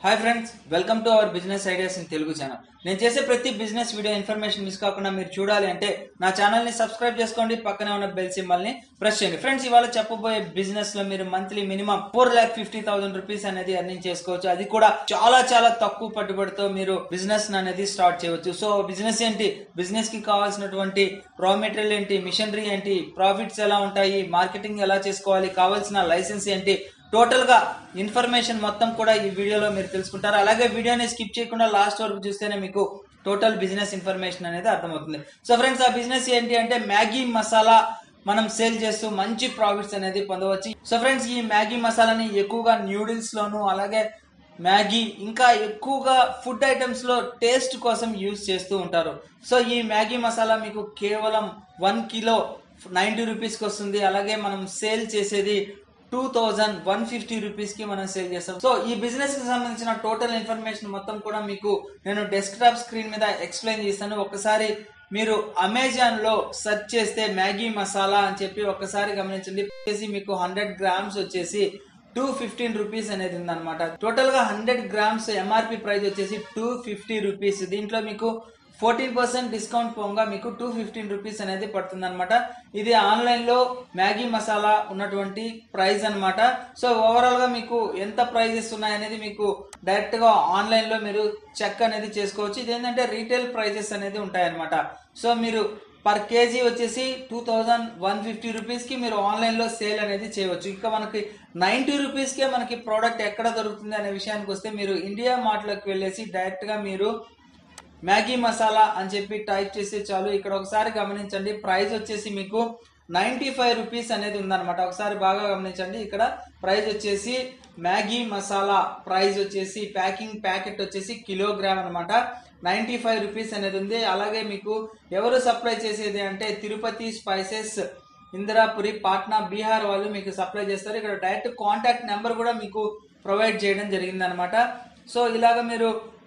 hi friends welcome to our business ideas in Telugu channel నేను చేసే ప్రతి బిజినెస్ వీడియో ఇన్ఫర్మేషన్ మిస్ కాకుండా మీరు చూడాలి అంటే నా ఛానల్ ని సబ్స్క్రైబ్ చేసుకోండి పక్కనే ఉన్న బెల్ సింబల్ ని ప్రెస్ చేయండి ఫ్రెండ్స్ ఇవాళ చెప్పబోయే బిజినెస్ లో మీరు monthly minimum four lakh fifty thousand rupees అనేది ఎర్నింగ్ చేసుకోవచ్చు అది కూడా చాలా చాలా తక్కువ పట్టుబడితో మీరు బిజినెస్ అనేది స్టార్ట్ చేయవచ్చు సో బిజినెస్ ఏంటి బిజినెస్ కి కావాల్సినటువంటి రా మెటీరియల్ ఏంటి మిషనరీ ఏంటి ప్రాఫిట్స్ ఎలా ఉంటాయి మార్కెటింగ్ ఎలా చేసుకోవాలి కావాల్సిన లైసెన్స్ ఏంటి టోటల్ గా ఇన్ఫర్మేషన్ మొత్తం కూడా ఈ వీడియోలో మీరు తెలుసుకుంటారు అలాగే వీడియోని స్కిప్ చేయకుండా లాస్ట్ వరకు చూస్తేనే మీకు టోటల్ బిజినెస్ ఇన్ఫర్మేషన్ అనేది అర్థమవుతుంది సో ఫ్రెండ్స్ ఆ బిజినెస్ ఏంటి అంటే మ్యాగీ మసాలా మనం సేల్ చేస్తూ మంచి ప్రాఫిట్స్ అనేది పొందవచ్చు సో ఫ్రెండ్స్ ఈ మ్యాగీ మసాలాని ఎక్కువగా న్యూడిల్స్ లోను అలాగే మ్యాగీ ఇంకా ఎక్కువగా ఫుడ్ ఐటమ్స్ లో టేస్ట్ కోసం యూజ్ చేస్తూ ఉంటారు సో ఈ మ్యాగీ మసాలా మీకు కేవలం వన్ కిలో నైంటీ రూపీస్కి వస్తుంది అలాగే మనం సేల్ చేసేది two thousand one fifty rupees కి మనం సేల్ చేస్తాం సో ఈ బిజినెస్ కి సంబంధించిన టోటల్ ఇన్ఫర్మేషన్ మొత్తం కూడా మీకు నేను డెస్క్టాప్ స్క్రీన్ మీద ఎక్స్ప్లెయిన్ చేస్తాను ఒకసారి మీరు అమెజాన్ లో సెర్చ్ చేస్తే మ్యాగీ మసాలా అని చెప్పి ఒకసారి గమనించండి వచ్చేసి మీకు హండ్రెడ్ గ్రామ్స్ వచ్చేసి టూ ఫిఫ్టీన్ రూపీస్ అనేది ఉందన్నమాట టోటల్ గా హండ్రెడ్ గ్రామ్స్ ఎంఆర్పి ప్రైస్ వచ్చేసి టూ ఫిఫ్టీ రూపీస్ దీంట్లో మీకు ఫోర్టీన్ పర్సెంట్ డిస్కౌంట్ పోగా మీకు టూ ఫిఫ్టీన్ రూపీస్ అనేది పడుతుంది అనమాట ఇది ఆన్లైన్ లో మ్యాగీ మసాలా ఉన్నటువంటి ప్రైస్ అన్నమాట సో ఓవరాల్ గా మీకు ఎంత ప్రైజెస్ ఉన్నాయనేది మీకు డైరెక్ట్ గా ఆన్లైన్ లో మీరు చెక్ అనేది చేసుకోవచ్చు ఇది ఏంటంటే రీటైల్ ప్రైజెస్ అనేది ఉంటాయన్నమాట సో మీరు పర్ కేజీ వచ్చేసి టూ థౌజండ్ వన్ ఫిఫ్టీ రూపీస్కి మీరు ఆన్లైన్లో సేల్ అనేది చేయవచ్చు ఇంకా మనకి నైంటీ రూపీస్కే మనకి ప్రోడక్ట్ ఎక్కడ దొరుకుతుంది అనే విషయానికి వస్తే మీరు ఇండియా మార్ట్లోకి వెళ్ళేసి డైరెక్ట్గా మీరు మ్యాగీ మసాలా అని చెప్పి టైప్ చేస్తే చాలు ఇక్కడ ఒకసారి గమనించండి ప్రైస్ వచ్చేసి మీకు నైంటీ ఫైవ్ రూపీస్ అనేది ఉందన్నమాట ఒకసారి బాగా గమనించండి ఇక్కడ ప్రైస్ వచ్చేసి మ్యాగీ మసాలా ప్రైస్ వచ్చేసి ప్యాకింగ్ ప్యాకెట్ వచ్చేసి కిలోగ్రామ్ అనమాట నైంటీ ఫైవ్ రూపీస్ అనేది ఉంది అలాగే మీకు ఎవరు సప్లై చేసేది అంటే తిరుపతి స్పైసెస్ ఇందిరాపురి పాట్నా బీహార్ వాళ్ళు మీకు సప్లై చేస్తారు ఇక్కడ డైరెక్ట్ కాంటాక్ట్ నెంబర్ కూడా మీకు ప్రొవైడ్ చేయడం జరిగింది అనమాట సో ఇలాగ మీరు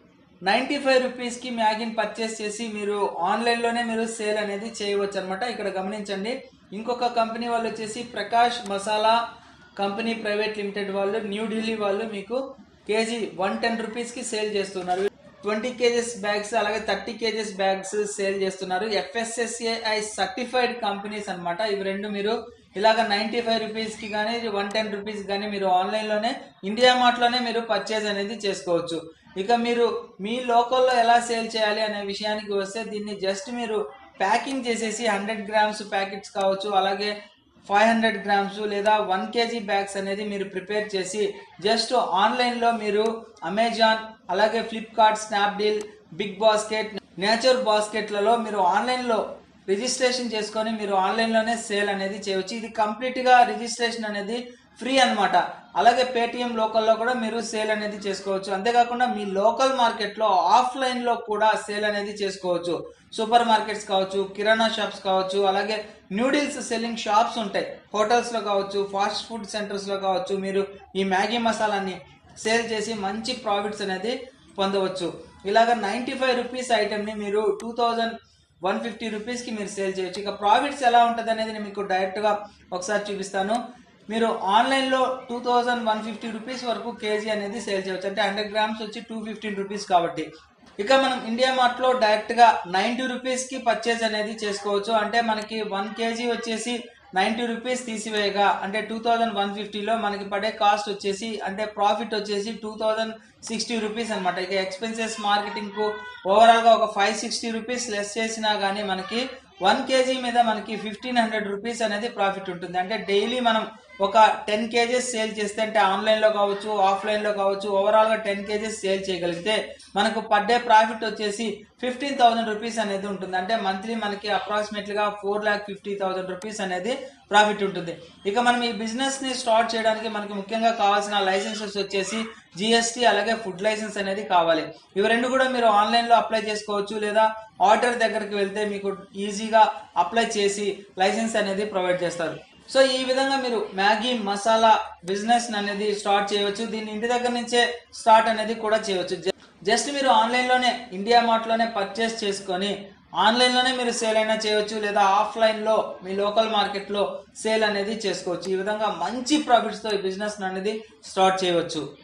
నైంటీ ఫైవ్ రూపీస్కి మ్యాగీని పర్చేస్ చేసి మీరు ఆన్లైన్లోనే మీరు సేల్ అనేది చేయవచ్చు అనమాట ఇక్కడ గమనించండి ఇంకొక కంపెనీ వాళ్ళు వచ్చేసి Prakash masala company private limited వాళ్ళు న్యూఢిల్లీ వాళ్ళు మీకు కేజీ వన్ టెన్ రూపీస్కి సేల్ చేస్తున్నారు ట్వంటీ కేజెస్ బ్యాగ్స్ అలాగే థర్టీ కేజెస్ బ్యాగ్స్ సేల్ చేస్తున్నారు ఎఫ్ఎస్ఎస్ఏఐ సర్టిఫైడ్ కంపెనీస్ అన్నమాట ఇవి రెండు మీరు ఇలాగ నైంటీ ఫైవ్ రూపీస్కి కానీ వన్ టెన్ రూపీస్ కానీ మీరు ఆన్లైన్లోనే ఇండియా మార్ట్లోనే మీరు పర్చేజ్ అనేది చేసుకోవచ్చు ఇక మీరు మీ లోకల్లో ఎలా సేల్ చేయాలి అనే విషయానికి వస్తే దీన్ని జస్ట్ మీరు ప్యాకింగ్ చేసేసి హండ్రెడ్ గ్రామ్స్ ప్యాకెట్స్ కావచ్చు అలాగే ఫైవ్ హండ్రెడ్ గ్రామ్స్ లేదా వన్ కేజీ బ్యాగ్స్ అనేది మీరు ప్రిపేర్ చేసి జస్ట్ ఆన్లైన్లో మీరు అమెజాన్ అలాగే Flipkart Snapdeal big basket nature బాస్కెట్లలో మీరు ఆన్లైన్లో రిజిస్ట్రేషన్ చేసుకొని మీరు ఆన్లైన్లోనే సేల్ అనేది చేయవచ్చు ఇది కంప్లీట్గా రిజిస్ట్రేషన్ అనేది ఫ్రీ అన్నమాట అలాగే పేటిఎం లోకల్లో కూడా మీరు సేల్ అనేది చేసుకోవచ్చు అంతేకాకుండా మీ లోకల్ మార్కెట్లో ఆఫ్లైన్లో కూడా సేల్ అనేది చేసుకోవచ్చు సూపర్ మార్కెట్స్ కావచ్చు కిరాణా షాప్స్ కావచ్చు అలాగే న్యూడిల్స్ సెల్లింగ్ షాప్స్ ఉంటాయి హోటల్స్లో కావచ్చు ఫాస్ట్ ఫుడ్ సెంటర్స్లో కావచ్చు మీరు ఈ మ్యాగీ మసాలాని సేల్ చేసి మంచి ప్రాఫిట్స్ అనేది పొందవచ్చు ఇలాగ నైంటీ ఫైవ్ రూపీస్ ఐటెంని మీరు టూ థౌజండ్ వన్ ఫిఫ్టీ రూపీస్కి మీరు సేల్ చేయొచ్చు ఇక ప్రాఫిట్స్ ఎలా ఉంటుంది అనేది నేను మీకు డైరెక్ట్గా ఒకసారి చూపిస్తాను మీరు ఆన్లైన్లో two thousand one fifty rupees వరకు కేజీ అనేది సేల్ చేయవచ్చు అంటే హండ్రెడ్ గ్రామ్స్ వచ్చి టూ ఫిఫ్టీన్ రూపీస్ కాబట్టి ఇక మనం ఇండియా మార్ట్లో డైరెక్ట్గా నైంటీ రూపీస్కి పర్చేజ్ అనేది చేసుకోవచ్చు అంటే మనకి వన్ కేజీ వచ్చేసి నైంటీ రూపీస్ తీసివేయగా అంటే టూ థౌజండ్ వన్ ఫిఫ్టీలో మనకి పడే కాస్ట్ వచ్చేసి అంటే ప్రాఫిట్ వచ్చేసి టూ థౌజండ్ సిక్స్టీ రూపీస్ అనమాట ఇక ఎక్స్పెన్సెస్ మార్కెటింగ్కు ఓవరాల్గా ఒక ఫైవ్ సిక్స్టీ రూపీస్ లెస్ చేసినా కానీ మనకి వన్ కేజీ మీద మనకి ఫిఫ్టీన్ హండ్రెడ్ రూపీస్ అనేది ప్రాఫిట్ ఉంటుంది అంటే డైలీ మనం ఒక టెన్ కేజెస్ సేల్ చేస్తే అంటే ఆన్లైన్లో కావచ్చు ఆఫ్లైన్లో కావచ్చు ఓవరాల్గా టెన్ కేజెస్ సేల్ చేయగలిగితే మనకు పర్ డే ప్రాఫిట్ వచ్చేసి ఫిఫ్టీన్ థౌసండ్ రూపీస్ అనేది ఉంటుంది అంటే మంత్లీ మనకి అప్రాక్సిమేట్లీగా four lakh fifty thousand rupees అనేది ప్రాఫిట్ ఉంటుంది ఇక మనం ఈ బిజినెస్ని స్టార్ట్ చేయడానికి మనకి ముఖ్యంగా కావాల్సిన లైసెన్సెస్ వచ్చేసి జిఎస్టీ అలాగే ఫుడ్ లైసెన్స్ అనేది కావాలి ఇవి రెండు కూడా మీరు ఆన్లైన్లో అప్లై చేసుకోవచ్చు లేదా ఆర్డర్ దగ్గరికి వెళ్తే మీకు ఈజీగా అప్లై చేసి లైసెన్స్ అనేది ప్రొవైడ్ చేస్తారు సో ఈ విధంగా మీరు మ్యాగీ మసాలా బిజినెస్ అనేది స్టార్ట్ చేయవచ్చు దీన్ని ఇంటి దగ్గర నుంచే స్టార్ట్ అనేది కూడా చేయవచ్చు జ- జస్ట్ మీరు ఆన్లైన్లోనే ఇండియా మార్ట్లోనే పర్చేస్ చేసుకొని ఆన్లైన్లోనే మీరు సేల్ అయినా చేయవచ్చు లేదా ఆఫ్లైన్లో మీ లోకల్ మార్కెట్లో సేల్ అనేది చేసుకోవచ్చు ఈ విధంగా మంచి ప్రాఫిట్స్తో ఈ బిజినెస్ అనేది స్టార్ట్ చేయవచ్చు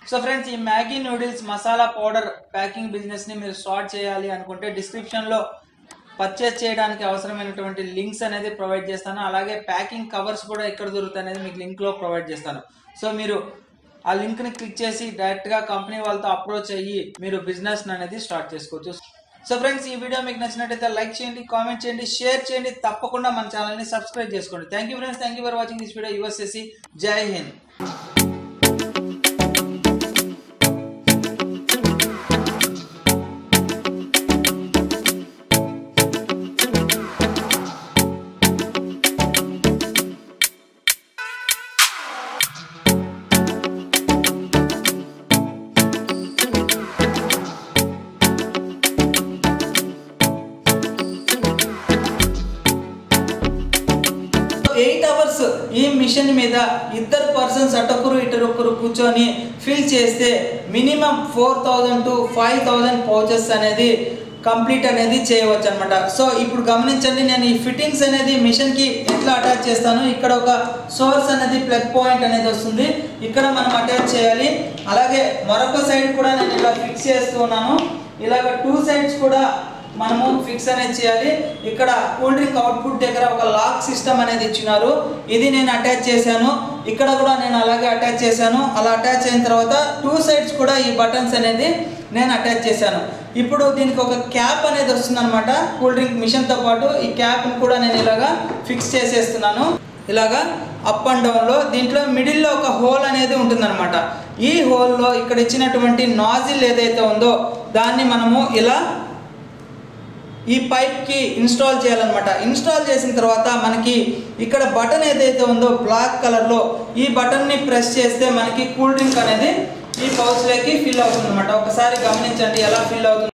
సో ఫ్రెండ్స్ ఈ Maggi noodles masala powder packing business ని మీరు స్టార్ట్ చేయాలి అనుకుంటే డిస్క్రిప్షన్ లో పర్చేస్ చేయడానికి అవసరమైనటువంటి లింక్స్ అనేది ప్రొవైడ్ చేస్తాను అలాగే ప్యాకింగ్ కవర్స్ కూడా ఎక్కడ దొరుకుతాయి అనేది మీకు లింక్ లో ప్రొవైడ్ చేస్తాను సో మీరు ఆ లింక్ ని క్లిక్ చేసి డైరెక్ట్ గా కంపెనీ వాళ్ళతో అప్రోచ్ అయ్యి మీరు బిజినెస్ అనేది స్టార్ట్ చేసుకోవచ్చు సో ఫ్రెండ్స్ ఈ వీడియో మీకు నచ్చినట్టయితే లైక్ చేయండి కామెంట్ చేయండి షేర్ చేయండి తప్పకుండా మన ఛానల్ ని సబ్స్క్రైబ్ చేసుకోండి thank you friends thank you for watching this video యువర్సేసి జై హింద్ ఎయిట్ అవర్స్ ఈ మిషన్ మీద ఇద్దరు పర్సన్స్ అటొకరు ఇటరొకరు కూర్చొని ఫిల్ చేస్తే minimum four thousand to five thousand pouches అనేది కంప్లీట్ అనేది చేయవచ్చు అనమాట సో ఇప్పుడు గమనించండి నేను ఈ ఫిట్టింగ్స్ అనేది మిషన్కి ఎట్లా అటాచ్ చేస్తాను ఇక్కడ ఒక సోర్స్ అనేది ప్లగ్ పాయింట్ అనేది వస్తుంది ఇక్కడ మనం అటాచ్ చేయాలి అలాగే మరొక సైడ్ కూడా నేను ఇలా ఫిక్స్ చేస్తూ ఉన్నాను ఇలాగ టూ సైడ్స్ కూడా మనము ఫిక్స్ అనేది చేయాలి ఇక్కడ కూల్ డ్రింక్ అవుట్పుట్ దగ్గర ఒక లాక్ సిస్టమ్ అనేది ఇచ్చినారు ఇది నేను అటాచ్ చేశాను ఇక్కడ కూడా నేను అలాగే అటాచ్ చేశాను అలా అటాచ్ అయిన తర్వాత టూ సైడ్స్ కూడా ఈ బటన్స్ అనేది నేను అటాచ్ చేశాను ఇప్పుడు దీనికి ఒక క్యాప్ అనేది వస్తుంది అనమాట కూల్ డ్రింక్ మిషన్తో పాటు ఈ క్యాప్ని కూడా నేను ఇలాగా ఫిక్స్ చేసేస్తున్నాను ఇలాగా అప్ అండ్ డౌన్లో దీంట్లో మిడిల్లో ఒక హోల్ అనేది ఉంటుందన్నమాట ఈ హోల్లో ఇక్కడ ఇచ్చినటువంటి నాజిల్ ఏదైతే ఉందో దాన్ని మనము ఇలా ఈ పైప్కి ఇన్స్టాల్ చేయాలన్నమాట ఇన్స్టాల్ చేసిన తర్వాత మనకి ఇక్కడ బటన్ ఏదైతే ఉందో బ్లాక్ కలర్లో ఈ బటన్ని ప్రెస్ చేస్తే మనకి కూల్ డ్రింక్ అనేది ఈ పౌచ్లోకి ఫిల్ అవుతుంది అనమాట ఒకసారి గమనించండి ఎలా ఫిల్ అవుతుంది